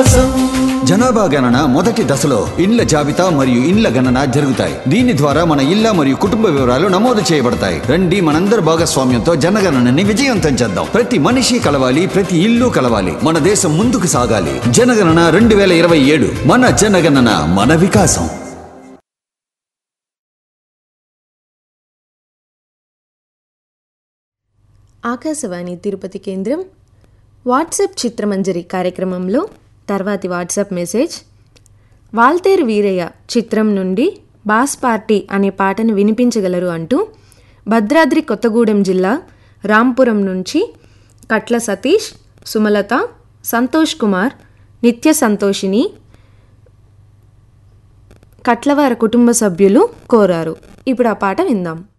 జనాభా గణన మొదటి దశలో ఇండ్ల జాబితా మరియు ఇండ్ల గణన జరుగుతాయి దీని ద్వారా మన ఇళ్ల మరియు కుటుంబ వివరాలు నమోదు చేయబడతాయి రండి మనందరి భాగస్వామ్యంతో జనగణనని విజయవంతం చేద్దాం ప్రతి మనిషి కలవాలి ప్రతి ఇల్లు కలవాలి మన దేశం ముందుకు సాగాలి జనగణన రెండు వేల ఇరవై ఏడు మన జనగణన మన వికాసం ఆకాశవాణి తిరుపతి కేంద్రం వాట్సాప్ చిత్రమంజరి కార్యక్రమంలో తర్వాతి వాట్సాప్ మెసేజ్ వాల్తేరు వీరయ్య చిత్రం నుండి బాస్ పార్టీ అనే పాటను వినిపించగలరు అంటూ భద్రాద్రి కొత్తగూడెం జిల్లా రాంపురం నుంచి కట్ల సతీష్ సుమలత సంతోష్ కుమార్ నిత్య సంతోషిని కట్లవార కుటుంబ సభ్యులు కోరారు ఇప్పుడు ఆ పాట విందాం